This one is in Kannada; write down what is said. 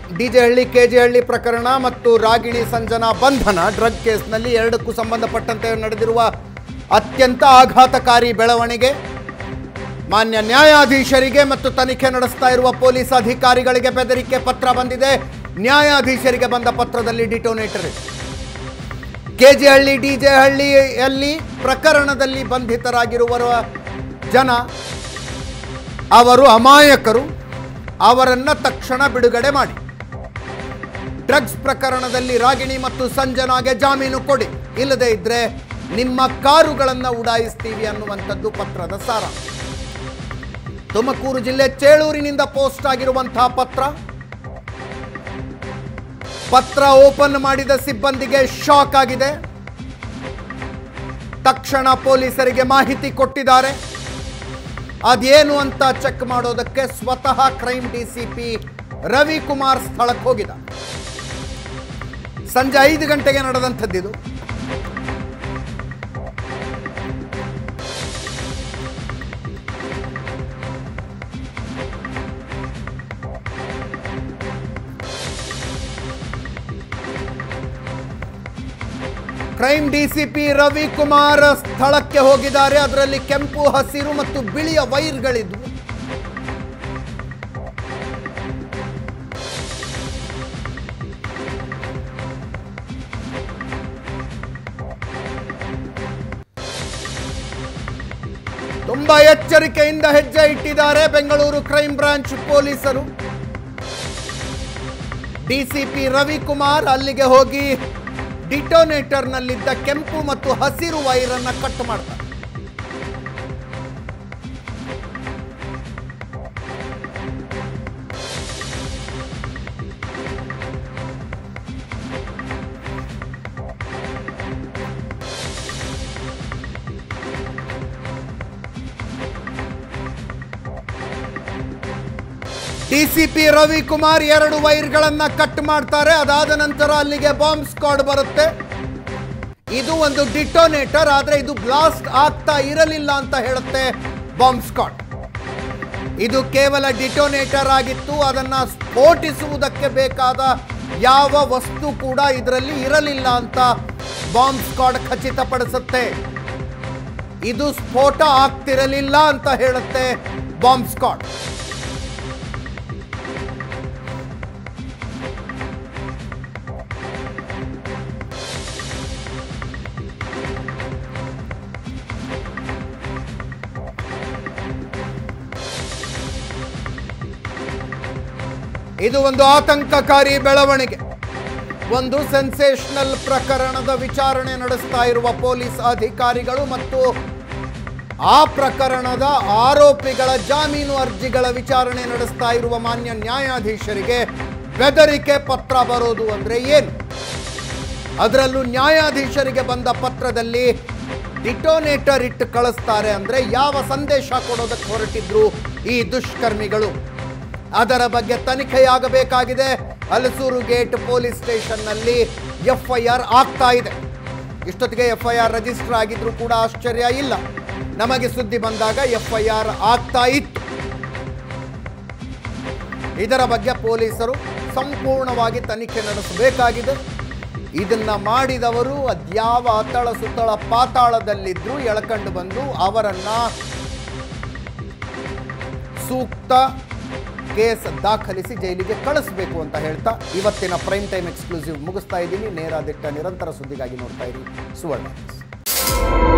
ಡಿಜೆಹಳ್ಳಿ ಕೆಜೆಹಳ್ಳಿ ಪ್ರಕರಣ ಮತ್ತು ರಾಗಿಣಿ ಸಂಜನಾ ಬಂಧನ ಡ್ರಗ್ ಕೇಸ್ನಲ್ಲಿ ಎರಡಕ್ಕೂ ಸಂಬಂಧಪಟ್ಟಂತೆ ನಡೆದಿರುವ ಅತ್ಯಂತ ಆಘಾತಕಾರಿ ಬೆಳವಣಿಗೆ ಮಾನ್ಯ ನ್ಯಾಯಾಧೀಶರಿಗೆ ಮತ್ತು ತನಿಖೆ ನಡೆಸ್ತಾ ಇರುವ ಪೊಲೀಸ್ ಅಧಿಕಾರಿಗಳಿಗೆ ಬೆದರಿಕೆ ಪತ್ರ ಬಂದಿದೆ ನ್ಯಾಯಾಧೀಶರಿಗೆ ಬಂದ ಪತ್ರದಲ್ಲಿ ಡಿಟೋನೇಟರ್ ಇದೆ ಕೆಜೆಹಳ್ಳಿ ಡಿಜೆಹಳ್ಳಿಯಲ್ಲಿ ಪ್ರಕರಣದಲ್ಲಿ ಬಂಧಿತರಾಗಿರುವರ ಜನ ಅವರು ಅಮಾಯಕರು ಅವರನ್ನ ತಕ್ಷಣ ಬಿಡುಗಡೆ ಮಾಡಿ ಡ್ರಗ್ಸ್ ಪ್ರಕರಣದಲ್ಲಿ ರಾಗಿಣಿ ಮತ್ತು ಸಂಜನಾಗೆ ಜಾಮೀನು ಕೊಡಿ ಇಲ್ಲದೇ ಇದ್ರೆ ನಿಮ್ಮ ಕಾರುಗಳನ್ನು ಉಡಾಯಿಸ್ತೀವಿ ಅನ್ನುವಂಥದ್ದು ಪತ್ರದ ಸಾರ ತುಮಕೂರು ಜಿಲ್ಲೆ ಚೇಳೂರಿನಿಂದ ಪೋಸ್ಟ್ ಆಗಿರುವಂತಹ ಪತ್ರ ಪತ್ರ ಓಪನ್ ಮಾಡಿದ ಸಿಬ್ಬಂದಿಗೆ ಶಾಕ್ ಆಗಿದೆ ತಕ್ಷಣ ಪೊಲೀಸರಿಗೆ ಮಾಹಿತಿ ಕೊಟ್ಟಿದ್ದಾರೆ ಅದೇನು ಅಂತ ಚೆಕ್ ಮಾಡೋದಕ್ಕೆ ಸ್ವತಃ ಕ್ರೈಮ್ ಡಿಸಿಪಿ ರವಿಕುಮಾರ್ ಸ್ಥಳಕ್ಕೆ ಹೋಗಿದ ಸಂಜೆ ಐದು ಗಂಟೆಗೆ ನಡೆದಂಥದ್ದಿದು ಕ್ರೈಮ್ ಡಿಸಿಪಿ ರವಿಕುಮಾರ್ ಸ್ಥಳಕ್ಕೆ ಹೋಗಿದ್ದಾರೆ ಅದರಲ್ಲಿ ಕೆಂಪು ಹಸಿರು ಮತ್ತು ಬಿಳಿಯ ವೈರ್ಗಳಿದ್ವು ತುಂಬಾ ಎಚ್ಚರಿಕೆಯಿಂದ ಹೆಜ್ಜೆ ಇಟ್ಟಿದ್ದಾರೆ ಬೆಂಗಳೂರು ಕ್ರೈಮ್ ಬ್ರಾಂಚ್ ಪೊಲೀಸರು ಡಿಸಿಪಿ ರವಿಕುಮಾರ್ ಅಲ್ಲಿಗೆ ಹೋಗಿ ಡಿಟೋನೇಟರ್ನಲ್ಲಿದ್ದ ಕೆಂಪು ಮತ್ತು ಹಸಿರು ವೈರನ್ನ ಕಟ್ ಮಾಡ್ತಾರೆ ಡಿಸಿಪಿ ರವಿಕುಮಾರ್ ಎರಡು ವೈರ್ಗಳನ್ನ ಕಟ್ ಮಾಡ್ತಾರೆ ಅದಾದ ನಂತರ ಅಲ್ಲಿಗೆ ಬಾಂಬ್ ಸ್ಕ್ವಾಡ್ ಬರುತ್ತೆ ಇದು ಒಂದು ಡಿಟೋನೇಟರ್ ಆದ್ರೆ ಇದು ಬ್ಲಾಸ್ಟ್ ಆಗ್ತಾ ಇರಲಿಲ್ಲ ಅಂತ ಹೇಳುತ್ತೆ ಬಾಂಬ್ ಸ್ಕ್ವಾಡ್ ಇದು ಕೇವಲ ಡಿಟೋನೇಟರ್ ಆಗಿತ್ತು ಅದನ್ನ ಸ್ಫೋಟಿಸುವುದಕ್ಕೆ ಬೇಕಾದ ಯಾವ ವಸ್ತು ಕೂಡ ಇದರಲ್ಲಿ ಇರಲಿಲ್ಲ ಅಂತ ಬಾಂಬ್ ಸ್ಕ್ವಾಡ್ ಖಚಿತಪಡಿಸುತ್ತೆ ಇದು ಸ್ಫೋಟ ಆಗ್ತಿರಲಿಲ್ಲ ಅಂತ ಹೇಳುತ್ತೆ ಬಾಂಬ್ ಸ್ಕ್ವಾಡ್ ಇದು ಒಂದು ಆತಂಕಕಾರಿ ಬೆಳವಣಿಗೆ ಒಂದು ಸೆನ್ಸೇಷನಲ್ ಪ್ರಕರಣದ ವಿಚಾರಣೆ ನಡೆಸ್ತಾ ಇರುವ ಪೊಲೀಸ್ ಅಧಿಕಾರಿಗಳು ಮತ್ತು ಆ ಪ್ರಕರಣದ ಆರೋಪಿಗಳ ಜಾಮೀನು ಅರ್ಜಿಗಳ ವಿಚಾರಣೆ ನಡೆಸ್ತಾ ಇರುವ ಮಾನ್ಯ ನ್ಯಾಯಾಧೀಶರಿಗೆ ಬೆದರಿಕೆ ಪತ್ರ ಬರೋದು ಅಂದ್ರೆ ಏನು ಅದರಲ್ಲೂ ನ್ಯಾಯಾಧೀಶರಿಗೆ ಬಂದ ಪತ್ರದಲ್ಲಿ ಡಿಟೋನೇಟರ್ ಇಟ್ಟು ಕಳಿಸ್ತಾರೆ ಅಂದ್ರೆ ಯಾವ ಸಂದೇಶ ಕೊಡೋದಕ್ಕೆ ಹೊರಟಿದ್ರು ಈ ದುಷ್ಕರ್ಮಿಗಳು ಅದರ ಬಗ್ಗೆ ತನಿಖೆಯಾಗಬೇಕಾಗಿದೆ ಹಲಸೂರು ಗೇಟ್ ಪೊಲೀಸ್ ಸ್ಟೇಷನ್ನಲ್ಲಿ ಎಫ್ಐಆರ್ ಆಗ್ತಾ ಇದೆ ಇಷ್ಟೊತ್ತಿಗೆ ಎಫ್ಐಆರ್ ರಿಜಿಸ್ಟರ್ ಆಗಿದ್ರು ಕೂಡ ಆಶ್ಚರ್ಯ ಇಲ್ಲ ನಮಗೆ ಸುದ್ದಿ ಬಂದಾಗ ಎಫ್ಐಆರ್ ಆಗ್ತಾ ಇತ್ತು ಇದರ ಬಗ್ಗೆ ಪೊಲೀಸರು ಸಂಪೂರ್ಣವಾಗಿ ತನಿಖೆ ನಡೆಸಬೇಕಾಗಿದೆ ಇದನ್ನ ಮಾಡಿದವರು ಅದ್ಯಾವ ಅತಳ ಸುತ್ತಳ ಪಾತಾಳದಲ್ಲಿದ್ರು ಎಳ್ಕೊಂಡು ಬಂದು ಅವರನ್ನ ಸೂಕ್ತ ಕೇಸ್ ದಾಖಲಿಸಿ ಜೈಲಿಗೆ ಕಳಿಸಬೇಕು ಅಂತ ಹೇಳ್ತಾ ಇವತ್ತಿನ ಪ್ರೈಮ್ ಟೈಮ್ ಎಕ್ಸ್ಕ್ಲೂಸಿವ್ ಮುಗಿಸ್ತಾ ಇದ್ದೀನಿ ನೇರ ದಿಟ್ಟ ನಿರಂತರ ಸುದ್ದಿಗಾಗಿ ನೋಡ್ತಾ ಇರಿ ಸುವರ್ಣ